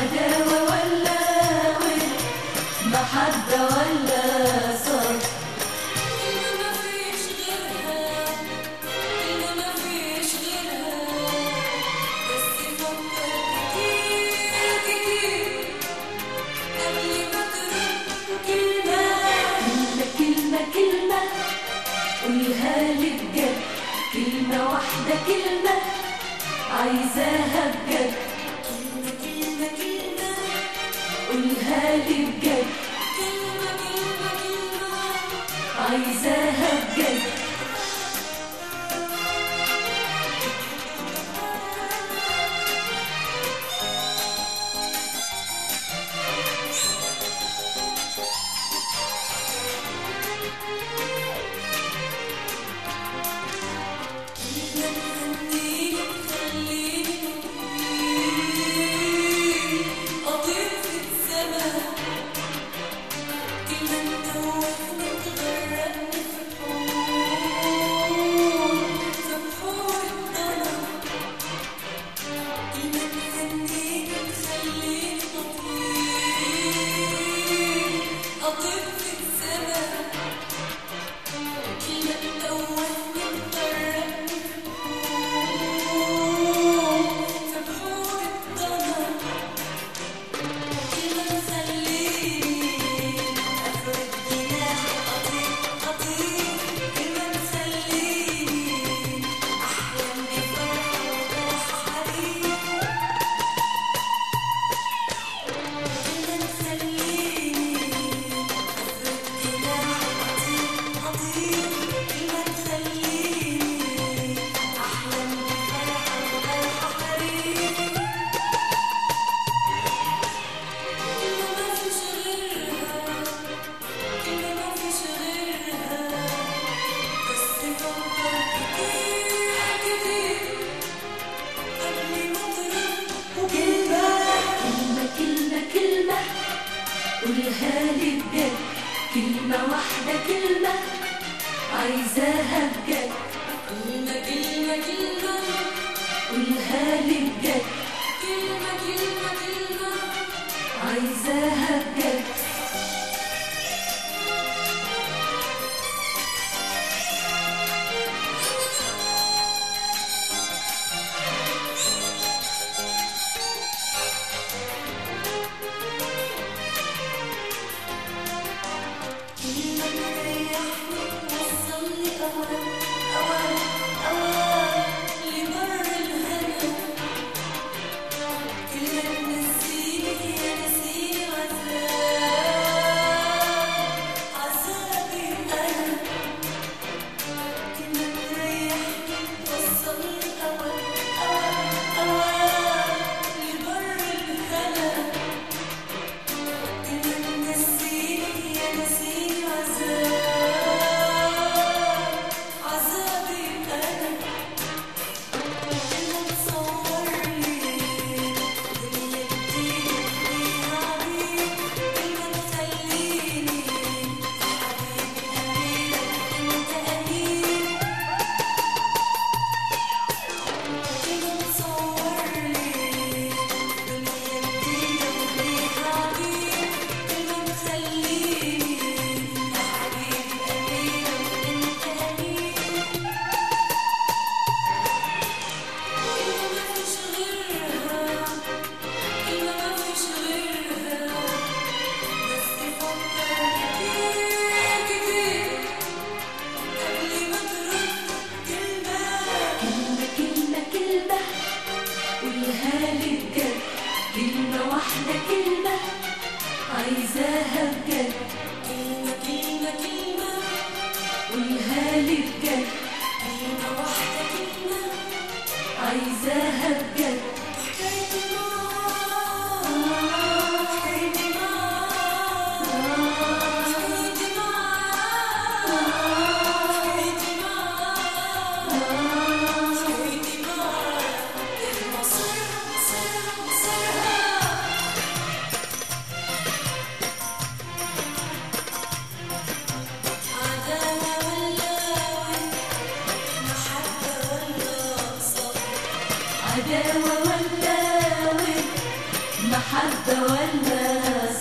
عداوة ولا ود محبة ولا صبر كلمة مفيش غيرها كلمة مفيش غيرها بس فكر كتير كتير قبل ما ترد كلمة كلمة كلمة كلمة قولها لي بجد كلمة واحدة كلمة عايزاها بجد كلمة كلمة كلمة قولها لي بجد كلمة كلمة كلمة عايزاها بجد خليني خليني أطير في السماء كلمة تدوخني تغرقني في بحور في بحور الضنا كلمة تخليني تخليني أطير أطير في السماء كلمة تدوخني تغرقني في بحور الضنا كلمة تخليني أفرد جناحي أطير أطير كلمة تخليني أحلم بفرحة وفرحة حبيب كلمة تخليني أفرد جناحي أطير أطير كلمة تخليني أحلم بفرحة وفرحة حبيب كلمة مفيش غيرها كلمة مفيش غيرها بس فكر كتير كتير قبل ما ترد كلمة كلمة كلمة كلمة قولها لي بجد كلمة واحدة كلمة عايزاها بجد كلمة كلمة كلمة قولها لي بجد كلمة كلمة كلمة عايزاها بجد كلمة تريحني توصلني أوام أوام أوام لبر الهنا كلمة تنسيني يا نسيني عذاب عذابي أنا كلمة تريحني توصلني أوام أوام أوام لبر الهنا كلمة تنسيني يا نسيني عذاب عذابي أنا كلمة تصورلي دنيا جديدة فيها عبيد كلمة تخليني حبيبي أميرك أنت أمين كلمة تصورلي دنيا جديدة وفيها عبيد كلمة تخليني يا حبيبي أميرك أنت أمين كلمة مفيش غيرها كلمة مفيش غيرها بس فكر كتير كتير قبل ما ترد كلمة كلمة كلمة كلمة قولها لي بجد كلمة واحدة كلمة عايزاها بجد كلمة كلمة كلمة قولها لي بجد كلمة واحدة كلمة عايزاها بجد حكايتي معاك حكايتي معاك حكايتي معاك حكايتي معاك حكايتي معاك مصيرها مصيرها مصيرها عداوة ولا ود محبة ولا صبر عداوة ولا ود محبة ولا